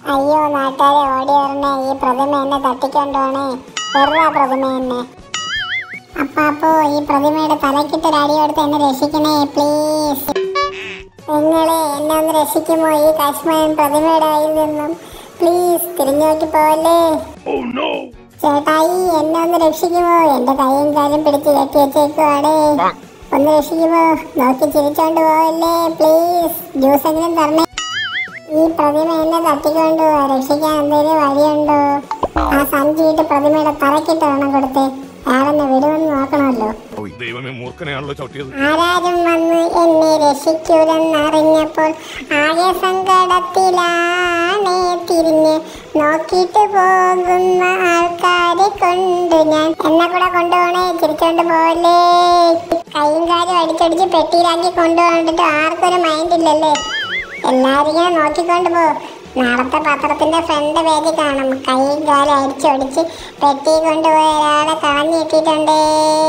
അയ്യോ നാട്ടുകാരെ ഓടി വരണേ ഈ പ്രതിമ എന്നെ തട്ടിക്കൊണ്ടോണേ വെറുതെ പ്രതിമ എന്നെ അപ്പാപ്പോ ഈ പ്രതിമയുടെ തലക്കിട്ട് അടി കൊടുത്ത് എന്നെ രക്ഷിക്കണേ പ്ലീസ് നിങ്ങളെ എന്നെ ഒന്ന് രക്ഷിക്കുമോ ഈ കാശ്മീരൻ പ്രതിമയുടെ കയ്യിൽ നിന്നും പ്ലീസ് തിരിഞ്ഞു നോക്കി പോവല്ലേ ചേട്ടായി എന്നെ ഒന്ന് രക്ഷിക്കുമോ എന്റെ കൈയും കാലും പിടിച്ച് കെട്ടി വെച്ചേക്കുവാടേ ഒന്ന് രക്ഷിക്കുമോ നോക്കി ചിരിച്ചോണ്ട് പോവല്ലേ പ്ലീസ് ജ്യൂസ് എങ്കിലും തരണേ ഈ പ്രതിമ എന്നെ തട്ടിക്കൊണ്ട് പോവാ. രക്ഷിക്കാൻ എന്തെങ്കിലും വഴിയുണ്ടോ ആ സഞ്ചിയിട്ട് പ്രതിമയുടെ തലക്കിട്ട് വേണം കൊടുത്തേ അയാളെന്നെ വിടുമെന്ന് നോക്കണമല്ലോ ദൈവമേ മൂർഖനെയാണല്ലോ ചവിട്ടിയത് ആരാരും വന്ന് എന്നെ രക്ഷിക്കൂലെന്നറിഞ്ഞപ്പോൾ ആകെ സങ്കടത്തിലാണേ തിരിഞ്ഞ് നോക്കിയിട്ട് പോകുന്ന ആൾക്കാരെ കൊണ്ട് ഞാൻ എന്നെ കൂടെ കൊണ്ടുപോണേ ചിരിച്ചോണ്ട് പോവല്ലേ കൈയും കാലും അടിച്ചടിച്ച് പെട്ടിയിലാക്കി കൊണ്ടുപോകണ്ടിട്ട് ആർക്കൊരു മൈൻഡ് ഇല്ലല്ലേ എല്ലാരും ഇങ്ങനെ നോക്കിക്കൊണ്ട് പോ നാളത്തെ പത്രത്തിന്റെ ഫ്രണ്ട് പേജിൽ കാണും കൈയും കാലും അടിച്ചൊടിച്ച് പെട്ടി കൊണ്ടുപോയ ഒരാളെ കളഞ്ഞിട്ടിട്ടുണ്ടേ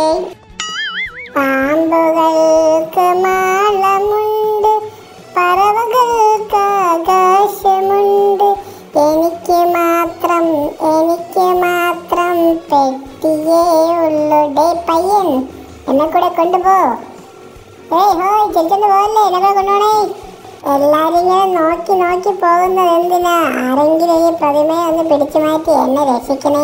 പാമ്പുകൾക്ക് മാളമുണ്ട് പറവകൾക്ക് ആകാശമുണ്ട് എനിക്ക് മാത്രം എനിക്ക് മാത്രം പെട്ടിയേ ഉള്ളൂ ഡേ പയ്യൻ എന്നെ കൂടെ കൊണ്ടുപോ ഏയ് ഹോയ് ചെലിച്ചോണ്ട് പോകല്ലേ എന്നെ കൂടെ കൊണ്ടുപോണേ എല്ലാരും ഇങ്ങനെ നോക്കി നോക്കി പോകുന്നത് എന്തിനാ ആരെങ്കിലും ഈ പ്രതിമയെ ഒന്ന് പിടിച്ചു മാറ്റി എന്നെ രക്ഷിക്കണേ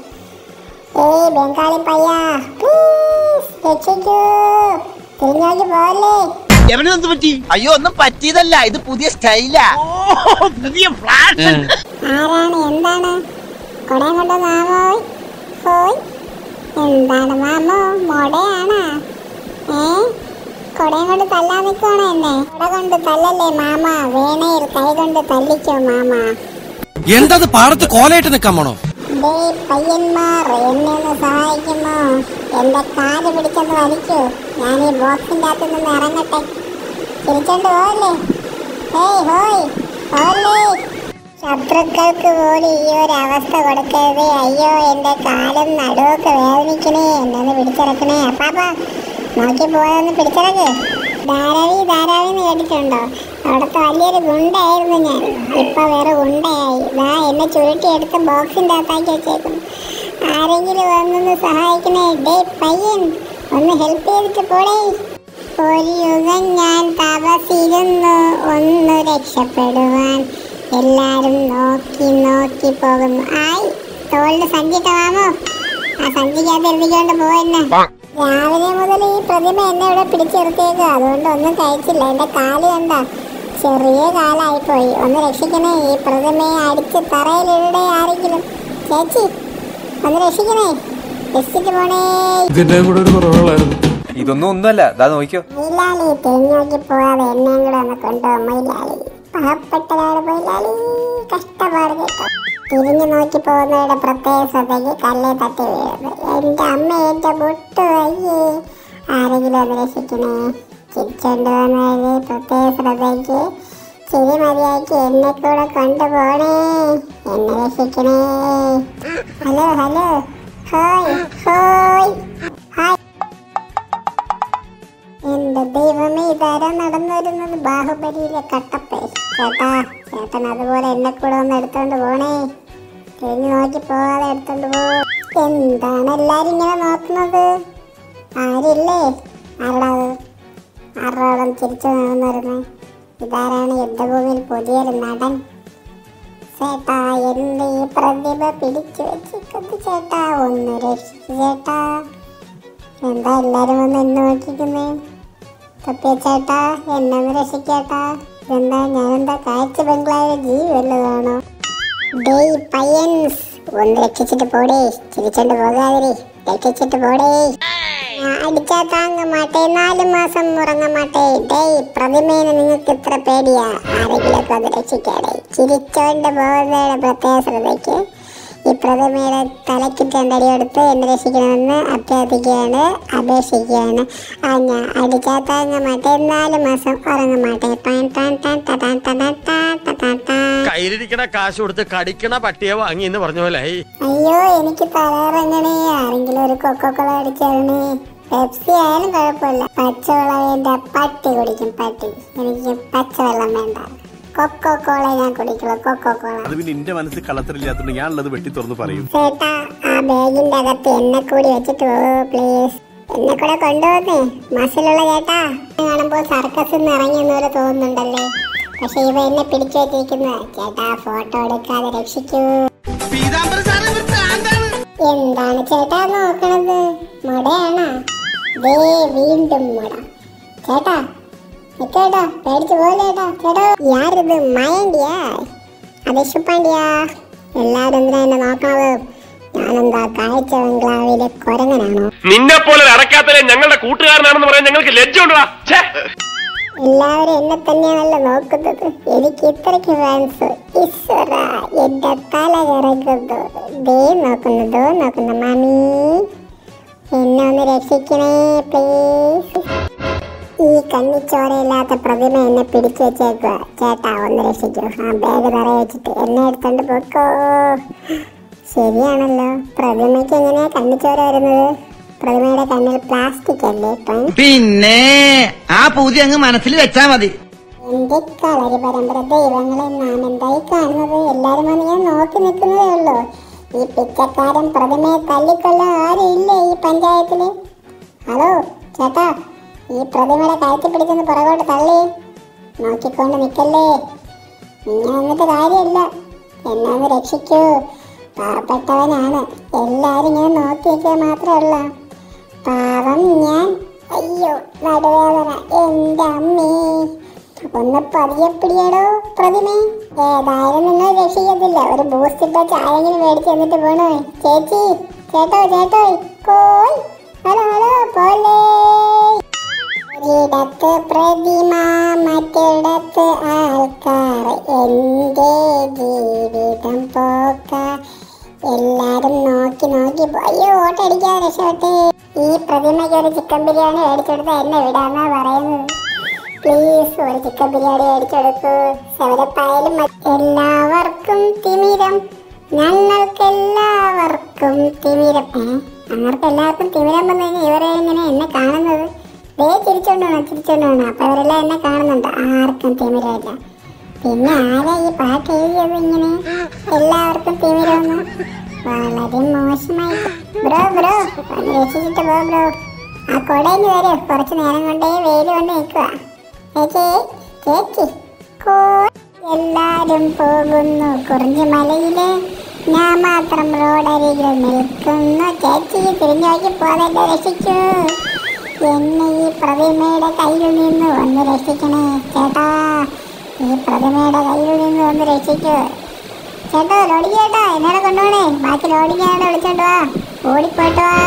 ഏയ് ബംഗാളി പയ്യ പ്ലീസ് രക്ഷിക്കൂ തിരിഞ്ഞോക്കി പോവല്ലേ എവനെന്ത് പറ്റി അയ്യോ ഒന്നും പറ്റിയതല്ല ഇത് പുതിയ സ്റ്റൈലാ ഓ പുതിയ ഫ്ലാഷ് ആരാണ് എന്താണ് കൊടയം കൊണ്ട് മാമോ ഹോയ് എന്താണ് മാമോ മൊടയാണാ ഏ കൊടയം കൊണ്ട് തല്ലാൻ നിൽക്കുവാണോ എന്നെ കൊട കൊണ്ട് തല്ലല്ലേ മാമ വേണയിൽ കൈ കൊണ്ട് തല്ലിക്കോ മാമ എന്തത് പാടത്ത് കോലയിട്ട് നിക്കാൻ പോണോ ഡേ പയ്യന്മാർ എന്നെ ഒന്ന് സഹായിക്കുമോ എന്റെ കാല് പിടിച്ചൊന്ന് വലിക്കൂ ഞാൻ ഈ ബോക്സിന്റെ അകത്ത് നിന്ന് ഇറങ്ങട്ടെ തിരിച്ചോണ്ട് പോവല്ലേ ഹേയ് ഹോയ് പോവല്ലേ ശത്രുക്കൾക്ക് പോലും ഈ ഒരു അവസ്ഥ കൊടുക്കരുത് അയ്യോ എന്റെ കാലും നടുവൊക്കെ വേദനിക്കണേ എന്നെ ഒന്ന് പിടിച്ചിറക്കണേ അപ്പാപ്പാ നോക്കി പോയതൊന്ന് പിടിച്ചിറക്ക് ധാരാവി ധാരാവി എന്ന് കേട്ടിട്ടുണ്ടോ അവിടുത്തെ വലിയൊരു ഗുണ്ടയായിരുന്നു ഞാൻ ഇപ്പൊ വേറെ ഗുണ്ടയായി ദാ എന്നെ ചുരുട്ടി എടുത്ത് ബോക്സിന്റെ അകത്താക്കി വെച്ചേക്കുന്നു ആരെങ്കിലും വന്നൊന്ന് സഹായിക്കണേ ഡേ പയ്യൻ ഒന്ന് ഹെൽപ്പ് ചെയ്തിട്ട് പോടേ ഒരു യുഗം ഞാൻ തപസിരുന്നു ഒന്ന് രക്ഷപ്പെടുവാൻ എല്ലാരും നോക്കി നോക്കി പോകുന്നു ആയി തോളിൽ സഞ്ചിട്ട് വാമോ ആ സഞ്ചിക്കകത്ത് എഴുതിക്കൊണ്ട് പോയെന്നെ രാവിലെ മുതൽ ഈ പ്രതിമ എന്നെ ഇവിടെ പിടിച്ചിരുത്തിയേക്കുക അതുകൊണ്ട് ഒന്നും കഴിച്ചില്ല എന്റെ കാല് കണ്ട ചെറിയ കാലായി പോയി ഒന്ന് രക്ഷിക്കണേ ഈ പ്രതിമയെ അടിച്ച് തറയിലിടെ ആരെങ്കിലും ചേച്ചി ഒന്ന് രക്ഷിക്കണേ രക്ഷിച്ചിട്ട് പോണേ ഇതിന്റെ കൂടെ ഒരു കുറവുകളായിരുന്നു ഇതൊന്നും ഒന്നുമല്ല ദാ നോക്കിയോ മയിലാളി തിരിഞ്ഞോക്കി പോവാതെ എന്നെയും കൂടെ ഒന്ന് കൊണ്ടുപോകും മയിലാളി പാവപ്പെട്ടതാണ് മയിലാളി കഷ്ടപ്പാട് കേട്ടോ തിരിഞ്ഞു നോക്കി പോകുന്നവരുടെ പ്രത്യേക ശ്രദ്ധയ്ക്ക് കല്ലേ തട്ടി വീഴുന്നത് എന്റെ അമ്മ എന്റെ മുട്ട് അയ്യേ ആരെങ്കിലും ഒന്ന് രക്ഷിക്കണേ ചിരിച്ചോണ്ട് പോകുന്നവരുടെ പ്രത്യേക ശ്രദ്ധയ്ക്ക് ചിരി മതിയാക്കി എന്നെ കൂടെ കൊണ്ടുപോണേ എന്നെ രക്ഷിക്കണേ ഹലോ ഹലോ ഹോയ് ഹോയ് ഹായ് എന്റെ ദൈവമേ ഇതാരാ നടന്നു വരുന്നത് ബാഹുബലിയിലെ കട്ടപ്പേ ചേട്ടാ ചേട്ടൻ അതുപോലെ എന്നെ കൂടെ ഒന്ന് എടുത്തോണ്ട് പോണേ തിരിഞ്ഞു നോക്കി പോവാതെ എടുത്തോണ്ട് പോ എന്താണ് എല്ലാരും ഇങ്ങനെ നോക്കുന്നത് ആരില്ലേ ആരടാ അത് ആരോളം ചിരിച്ചു നടന്നിരുന്നേ ഇതാരാണ് യുദ്ധഭൂമിയിൽ പുതിയൊരു നടൻ ചേട്ടാ എന്റെ ഈ പ്രതിഭ പിടിച്ചു വെച്ചിട്ടുണ്ട് ചേട്ടാ ഒന്ന് രക്ഷിച്ചു ചേട്ടാ എന്താ എല്ലാരും വന്ന് എന്നെ നോക്കിക്കുന്നേ തപ്പിയ ചേട്ടാ എന്നെ ഒന്ന് രക്ഷിക്കേട്ടാ എന്താ ഞാനെന്താ കാഴ്ച ബംഗ്ലാവിലെ ജീവി വല്ലതാണോ ഡേയ് പയ്യൻസ് ഒന്ന് രക്ഷിച്ചിട്ട് പോടേ ചിരിച്ചോണ്ട് പോകാതിരി രക്ഷിച്ചിട്ട് പോടേ ഞാൻ അടിച്ചാ താങ്ങ മാട്ടേ നാല് മാസം ഉറങ്ങ മാട്ടേ ഡേയ് പ്രതിമേനെ നിങ്ങൾക്ക് ഇത്ര പേടിയാ ആരെങ്കിലൊക്കെ ഒന്ന് രക്ഷിക്കാടേ ചിരിച്ചോണ്ട് പോകുന്നവരുടെ പ്രത്യേക ശ്രദ്ധയ്ക്ക് ഈ പ്രതിമയുടെ തലക്കിട്ട് രണ്ടടിയെടുത്ത് എന്നെ രക്ഷിക്കണമെന്ന് അഭ്യർത്ഥിക്കുകയാണ് അപേക്ഷിക്കുകയാണ് ആ ഞാൻ അടിച്ചാൽ താങ്ങ മാട്ടെ നാല് മാസം ഉറങ്ങ മാട്ടെ ടാൻ ടാൻ ടാൻ ടാ ടാൻ ടാ ടാൻ ടാ ടാ ടാ ടാ. കയ്യിലിരിക്കണ കാശ് കൊടുത്ത് കടിക്കണ പട്ടിയെ വാങ്ങി എന്ന് പറഞ്ഞ പോലെ ആയി അയ്യോ എനിക്ക് തലയിറങ്ങണേ ആരെങ്കിലും ഒരു കൊക്കോക്കോള അടിച്ചിരണേ പെപ്സി ആയാലും കുഴപ്പമില്ല പച്ചവെള്ളം എന്റെ പട്ടി കുടിക്കും പട്ടി എനിക്ക് പച്ചവെള്ളം വേണ്ട കൊക്കോ കോള ഞാൻ കുടിക്കുള്ളൂ കൊക്കോ കോള അത് പിന്നെ എന്റെ മനസ്സിൽ കളത്തിലില്ലാത്തോണ്ട് ഞാനുള്ളത് വെട്ടി തുറന്ന് പറയും ചേട്ടാ ആ ബാഗിന്റെ അകത്ത് എന്നെ കൂടി വെച്ചിട്ട് പോവൂ പ്ലീസ് എന്നെ കൂടെ കൊണ്ടുപോകുന്നേ മസിലുള്ള ചേട്ടാ കാണുമ്പോ സർക്കസ് ഇറങ്ങി എന്നൊരു തോന്നുന്നുണ്ടല്ലേ പക്ഷെ ഇവ എന്നെ പിടിച്ചു വെച്ചിരിക്കുന്ന ചേട്ടാ ഫോട്ടോ എടുക്കാതെ രക്ഷിക്കൂ എന്താണ് ചേട്ടാ നോക്കണത് മുടയാണോ ദേ വീണ്ടും മുട ചേട്ടാ നിക്കേട്ടാ പേടിച്ചു പോലേട്ടാ ചേട്ടാ യാരിത് മയണ്ടിയാ അത് ശുപ്പാണ്ടിയാ എല്ലാരും എന്തിനാ എന്നെ നോക്കണത് ഞാനെന്താ കാഴ്ച ബംഗ്ലാവിലെ കൊരങ്ങനാണോ നിന്നെ പോലെ അടക്കാത്തലെ ഞങ്ങളുടെ കൂട്ടുകാരനാണെന്ന് പറയാൻ ഞങ്ങൾക്ക് ലജ്ജ ഉണ്ടോ എല്ലാവരും എന്നെ തന്നെയാണല്ലോ നോക്കുന്നത് എനിക്ക് ഇത്രയ്ക്ക് ഫാൻസ് ഈശ്വര എന്റെ തല കറങ്ങുന്നു ദേ നോക്കുന്നു ദോ നോക്കുന്നു മാമി എന്നെ ഒന്ന് രക്ഷിക്കണേ പ്ലീസ് ഈ കണ്ണിച്ചോരയില്ലാത്ത പ്രതിമ എന്നെ പിടിച്ചു വെച്ചേക്കുക ചേട്ടാ ഒന്ന് രക്ഷിക്കൂ ആ ബാഗ് തറ വെച്ചിട്ട് എന്നെ എടുത്തോണ്ട് പോക്കോ ശരിയാണല്ലോ പ്രതിമയ്ക്ക് എങ്ങനെയാ കണ്ണിച്ചോര വരുന്നത് പ്രതിമയുടെ കണ്ണിൽ പ്ലാസ്റ്റിക് അല്ലേ ഇപ്പം പിന്നെ ആ പൂതി അങ്ങ് മനസ്സിൽ വെച്ചാ മതി എന്റെ കളരി പരമ്പര ദൈവങ്ങളെ നാം എന്തായി കാണുന്നത് എല്ലാരും വന്ന് ഞാൻ നോക്കി നിൽക്കുന്നതേ ഉള്ളൂ ഈ പിച്ചക്കാരൻ പ്രതിമയെ തല്ലിക്കൊല്ലാൻ ആരും ഇല്ലേ ഈ പഞ്ചായത്തില് ഹലോ ചേട്ടാ ഈ പ്രതിമയുടെ കഴുത്തി പിടിച്ചൊന്ന് പുറകോട്ട് തള്ളി നോക്കിക്കൊണ്ട് നിൽക്കല്ലേ ഇങ്ങനെ വന്നിട്ട് കാര്യമില്ല എന്നെ ഒന്ന് രക്ഷിക്കൂ പാവപ്പെട്ടവനാണ് എല്ലാരും ഇങ്ങനെ നോക്കി നിൽക്കുക മാത്രമേ ഉള്ളൂ പാവം ഞാൻ അയ്യോ നടുവേദന എന്റെ അമ്മേ ഒന്ന് പതിയെ പിടിയടോ പ്രതിമേ ഏതായാലും നിങ്ങൾ രക്ഷിക്കത്തില്ല ഒരു ബൂസ്റ്റ് ഇട്ട ചായെങ്കിലും മേടിച്ച് എന്നിട്ട് പോണോ ചേച്ചി ചേട്ടോ ചേട്ടോ കോയ് ഹലോ ഹലോ പോലെ ഒരിടത്ത് പ്രതിമ മറ്റിടത്ത് ആൾക്കാർ എന്റെ ജീവിതം പോക്ക എല്ലാരും നോക്കി നോക്കി പോ- അയ്യോ ഓട്ടടിക്കാതെ രക്ഷപ്പെട്ടേ ഈ പ്രതിമയ്ക്ക് ഒരു ചിക്കൻ ബിരിയാണി മേടിച്ചെടുത്ത് എന്നെ വിടാന്നാ പറയുന്നത് പ്ലീസ് ഒരു ചിക്കൻ ബിരിയാണി മേടിച്ചെടുക്കൂ ശവരപ്പായാലും മതി. എല്ലാവർക്കും തിമിരം ഞങ്ങൾക്കെല്ലാവർക്കും തിമിരം ഏ അങ്ങർക്ക് എല്ലാവർക്കും തിമിരം വന്നു കഴിഞ്ഞാൽ ഇവരെ ഇങ്ങനെ എന്നെ കാണുന്നത് ദേ ചിരിച്ചോണ്ട് വേണം ചിരിച്ചോണ്ട് വേണം അപ്പൊ ഇവരെല്ലാം എന്നെ കാണുന്നുണ്ട് ആർക്കും തിമിരമില്ല പിന്നെ ആരാ ഈ പാട്ട് എഴുതിയത് ഇങ്ങനെ എല്ലാവർക്കും തിമിരമെന്ന് വളരെ മോശമായി ബ്രോ ബ്രോ ഒന്ന് രക്ഷിച്ചിട്ട് പോ ബ്രോ ആ കൊടയിന് വരൂ കുറച്ച് നേരം കൊണ്ടേ വെയിൽ കൊണ്ട് നിൽക്കുക ചേച്ചി ചേച്ചി കോ എല്ലാരും പോകുന്നു കുറിഞ്ഞി മലയില് ഞാൻ മാത്രം റോഡരികിൽ നിൽക്കുന്നു ചേച്ചി തിരിഞ്ഞു നോക്കി പോകാതെ രക്ഷിക്കൂ എന്നെ ഈ പ്രതിമയുടെ കയ്യിൽ നിന്ന് ഒന്ന് രക്ഷിക്കണേ ചേട്ടാ ഈ പ്രതിമയുടെ കയ്യിൽ നിന്ന് ഒന്ന് രക്ഷിക്കൂ ചേട്ടോ ലോഡി ചേട്ടാ എന്നോട് കൊണ്ടുപോണേ ബാക്കി ലോഡിക്കാനോട് വിളിച്ചോണ്ട് വാ ഓടിപ്പോയിട്ട് വാ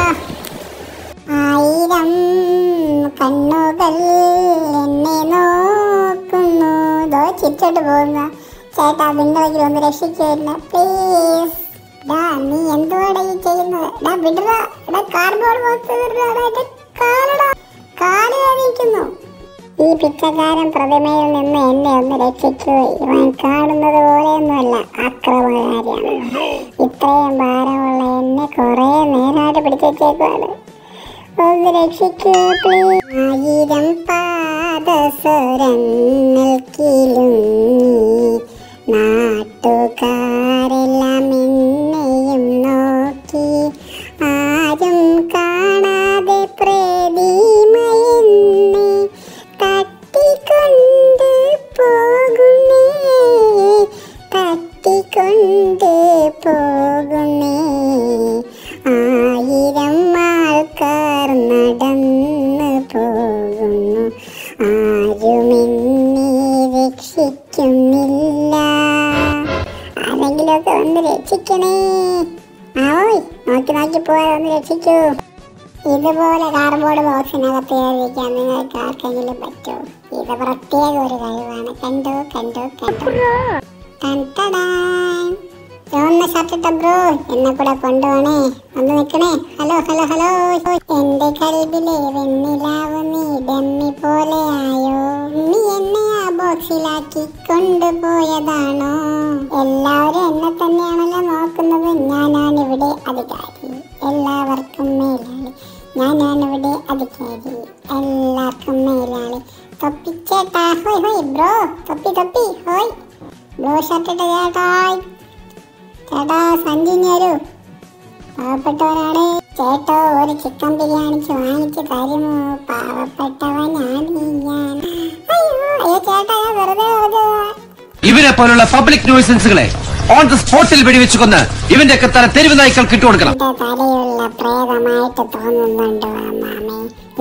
ആയിരം കണ്ണുകൾ എന്നെ നോക്കുന്നു ദോ ചിരിച്ചോട്ട് പോകുന്ന ചേട്ടാ നിങ്ങളെങ്കിലും ഒന്ന് രക്ഷിക്കുമായിരുന്നു പ്ലീസ് ഡാ നീ എന്തുവാടാ ഈ ചെയ്യുന്നത് ഡാ വിടടാ എടാ കാർബോർഡ് ബോക്സ് വിടടാ എന്റെ കാലടാ കാല് വേദനിക്കുന്നു ഈ പിച്ചക്കാരൻ പ്രതിമയിൽ നിന്ന് എന്നെ ഒന്ന് രക്ഷിക്കൂ ഇവൻ കാണുന്നത് പോലെയൊന്നുമല്ല ആക്രമണകാരിയാണ് ഇത്രയും ഭാരമുള്ള എന്നെ കുറെ നേരമായിട്ട് പിടിച്ചു വെച്ചേക്കുവാണ് ഒന്ന് രക്ഷിക്കൂ പ്ലീസ് ആയിരം പാദസരങ്ങൾ നാട്ടുകാരെല്ലാം എന്നെയും നോക്കി ആരും കാണാതെ പ്രതിമയെന്നെ തട്ടിക്കൊണ്ട് പോകുന്നേ തട്ടിക്കൊണ്ട് പോകുന്നേ ആയിരം ആൾക്കാർ നടന്നു പോകുന്നു ആരുമെന്നെ രക്ഷിക്കുന്നില്ല ആരെങ്കിലുമൊക്കെ ഒന്ന് രക്ഷിക്കണേ ആവോയ് നോക്കി നോക്കി പോയാൽ ഒന്ന് രക്ഷിക്കൂ ഇതുപോലെ കാർബോർഡ് ബോക്സിനകത്ത് കയറിയിരിക്കാൻ നിങ്ങൾക്ക് ആർക്കെങ്കിലും പറ്റുമോ ഇത് പ്രത്യേക ഒരു കഴിവാണ് കണ്ടു കണ്ടു കണ്ടു ടൻ ടടാൻ. ചുവന്ന ഷർട്ടിട്ട ബ്രോ എന്നെ കൂടെ കൊണ്ടുപോണേ ഒന്ന് നിക്കണേ ഹലോ ഹലോ ഹലോ എന്റെ കൽബിലെ വെണ്ണിലാവ് നീ ഡമ്മി പോലെ ആയോ നീ എന്നെ ആ ബോക്സിലാക്കി കൊണ്ടുപോയതാണോ എല്ലാവരും എന്നെ തന്നെയാണല്ലോ നോക്കുന്നത് ഞാനാണ് ഇവിടെ അധികാരി എല്ലാവർക്കും മേലാളി ഞാനാണ് ഇവിടെ അധികാരി എല്ലാവർക്കും മേലാളി തൊപ്പിച്ചേട്ടാ ഹോയ് ഹോയ് ബ്രോ തൊപ്പി തൊപ്പി ഹോയ് കിട്ടട്ടെ ചേട്ടായി ചേട്ടാ സഞ്ചിഞ്ഞ് വരൂ പാവപ്പെട്ടവരാണ് ചേട്ടോ ഒരു ചിക്കൻ ബിരിയാണി വാങ്ങിച്ച് തരുമോ പാവപ്പെട്ടവനാണ് ഞാൻ അയ്യോ അയ്യോ ചേട്ടാ ഞാൻ വെറുതെ വെറുതെ ഇവരെ പോലുള്ള പബ്ലിക് ന്യൂസൻസുകളെ ഓൺ ദ സ്പോട്ടിൽ വെടിവെച്ച് കൊന്ന് ഇവന്റെ ഒക്കെ തല തെരുവ് നായ്ക്കൾക്ക് ഇട്ടുകൊടുക്കണം എന്റെ തലയുള്ള പ്രേതമായിട്ട് തോന്നുന്നുണ്ടോ അമ്മാമേ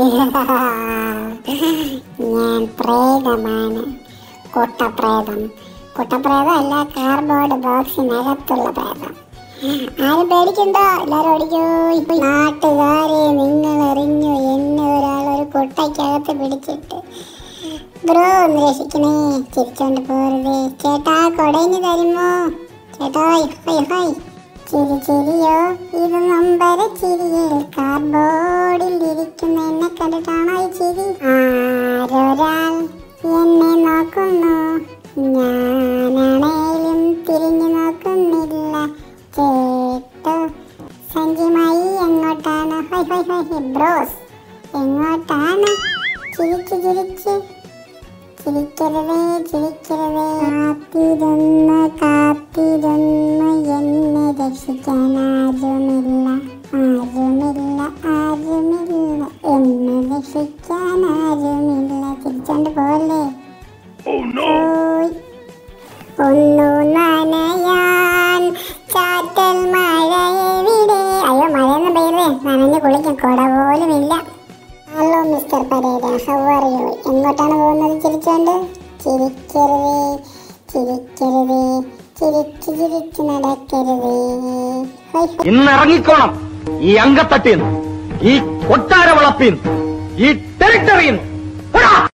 ഞാൻ പ്രേതമാണ് കുട്ടപ്രേതം കുട്ടപ്രേതം അല്ല കാർബോർഡ് ബോക്സിനകത്തുള്ള പ്രേതം ആരും പേടിക്കണ്ടോ എല്ലാരും ഓടിക്കോ ഇപ്പൊ നാട്ടുകാരെ നിങ്ങൾ എറിഞ്ഞു എന്നെ ഒരാൾ ഒരു കുട്ടയ്ക്കകത്ത് പിടിച്ചിട്ട് ബ്രോ ഒന്ന് രക്ഷിക്കണേ ചിരിച്ചോണ്ട് പോരുതേ ചേട്ടാ കൊടയിന് തരുമോ ചേട്ടാ ഹൈ ഹൈ ചിരി ചിരിയോ ഇത് നമ്പര ചിരിയിൽ കാർബോർഡിൽ ഇരിക്കുന്ന എന്നെ കണ്ടിട്ടാണോ ഈ ചിരി ആരൊരാൾ എന്നെ നോക്കുന്നു ഞാനാണേലും തിരിഞ്ഞു നോക്കുന്നില്ല ചേട്ടോ സഞ്ജിമായി എങ്ങോട്ടാണ് hi hi hi hi bros എങ്ങോട്ടാണ് ചിരിച്ച് ചിരിച്ച് ചിരിക്കരുതേ ചിരിക്കരുതേ കാത്തിരുന്ന് കാത്തിരുന്ന് എന്നെ രക്ഷിക്കാൻ ആരുമില്ല ആരുമില്ല ആരുമില്ല എന്നെ രക്ഷിക്കാൻ ആരുമില്ല ചിരിച്ചോണ്ട് പോലെ പോയി ഒന്നു നനയാൻ ചാറ്റൽ മഴ എവിടെ അയ്യോ മഴയൊന്നും പെയ്യരുതേ നനഞ്ഞ് കുളിക്കും കുട പോലുമില്ല hello mister Perera how are you എങ്ങോട്ടാണ് പോകുന്നത് ചിരിച്ചോണ്ട് ചിരിക്കരുതേ ചിരിക്കരുതേ ചിരിച്ച് ചിരിച്ച് നടക്കരുതേ ഹൈ, ഹൈ. ഇന്ന് ഇറങ്ങിക്കോണം ഈ അങ്കത്തട്ടിന്ന് ഈ കൊട്ടാര വളപ്പിന്ന് ഈ ടെറിട്ടറിന്ന്